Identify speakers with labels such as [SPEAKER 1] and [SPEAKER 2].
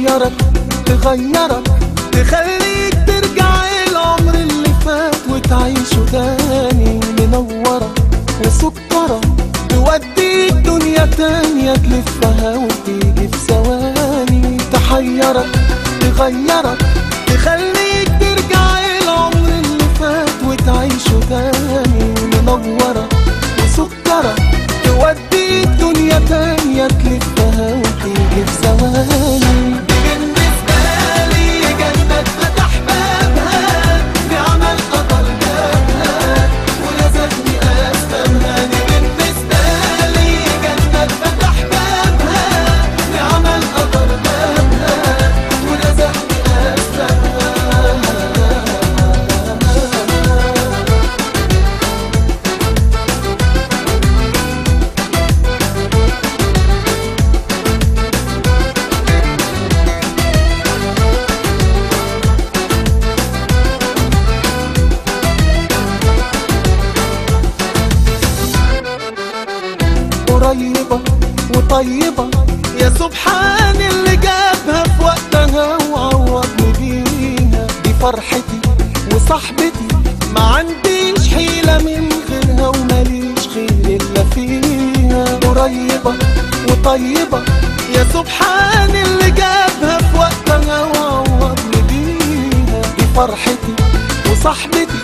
[SPEAKER 1] تحيرك تغيرك تخليك ترجع العمر اللي فات وتعيشه تاني منورة وسكرة توديك دنيا تانية تلفها وتيجي في ثواني تحيرك تغيرك تخليك ترجع العمر اللي فات وتعيشه تاني منورة وسكرة توديك دنيا تانية تلفها وتيجي في ثواني بالنسبة لي جنة فتح بابها نعمة القدر جابها ولازمني أسبابها دي بالنسبة لي جنة فتح بابها نعمة القدر جابها ولازمني أسبابها قريبة وطيبة يا سبحان اللي جابها في وقتها وعوضني بيها دي فرحتي وصاحبتي ما عنديش حيلة من غيرها وماليش خير إلا فيها قريبة وطيبة يا سبحان اللي جابها في وقتها وعوضني بيها دي فرحتي وصاحبتي